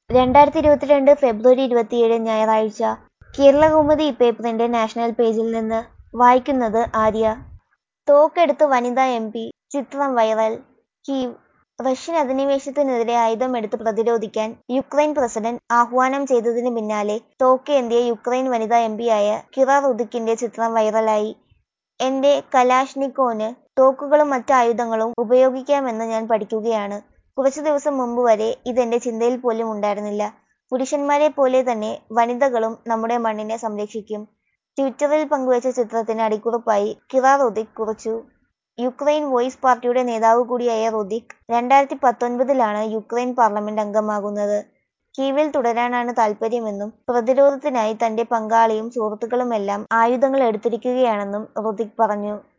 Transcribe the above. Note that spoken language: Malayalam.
രണ്ടായിരത്തി ഇരുപത്തിരണ്ട് ഫെബ്രുവരി ഇരുപത്തിയേഴ് ഞായറാഴ്ച കേരളകൗമുദി പേപ്പറിന്റെ നാഷണൽ പേജിൽ നിന്ന് വായിക്കുന്നത് ആര്യ തോക്കെടുത്ത് വനിതാ എം പി ചിത്രം വൈറൽ കീവ് റഷ്യൻ അധിനിവേശത്തിനെതിരെ ആയുധമെടുത്ത് പ്രതിരോധിക്കാൻ യുക്രൈൻ പ്രസിഡന്റ് ആഹ്വാനം ചെയ്തതിന് പിന്നാലെ തോക്കേന്തിയ യുക്രൈൻ വനിതാ എംപിയായ കിറ റുദിക്കിന്റെ ചിത്രം വൈറലായി എന്റെ കലാഷ്നിക്കോവിന് തോക്കുകളും മറ്റ് ആയുധങ്ങളും ഉപയോഗിക്കാമെന്ന് ഞാൻ പഠിക്കുകയാണ് കുറച്ചു ദിവസം മുമ്പ് വരെ ഇതെന്റെ ചിന്തയിൽ പോലും ഉണ്ടായിരുന്നില്ല പുരുഷന്മാരെ പോലെ തന്നെ വനിതകളും നമ്മുടെ മണ്ണിനെ സംരക്ഷിക്കും ട്വിറ്ററിൽ പങ്കുവച്ച ചിത്രത്തിന് അടിക്കുറിപ്പായി കിറ റുദിക് കുറിച്ചു യുക്രൈൻ വോയിസ് പാർട്ടിയുടെ നേതാവ് കൂടിയായ റുദിക് രണ്ടായിരത്തി പത്തൊൻപതിലാണ് യുക്രൈൻ പാർലമെന്റ് അംഗമാകുന്നത് കീവിൽ തുടരാനാണ് താൽപര്യമെന്നും പ്രതിരോധത്തിനായി തന്റെ പങ്കാളിയും സുഹൃത്തുക്കളുമെല്ലാം ആയുധങ്ങൾ എടുത്തിരിക്കുകയാണെന്നും റുദിക് പറഞ്ഞു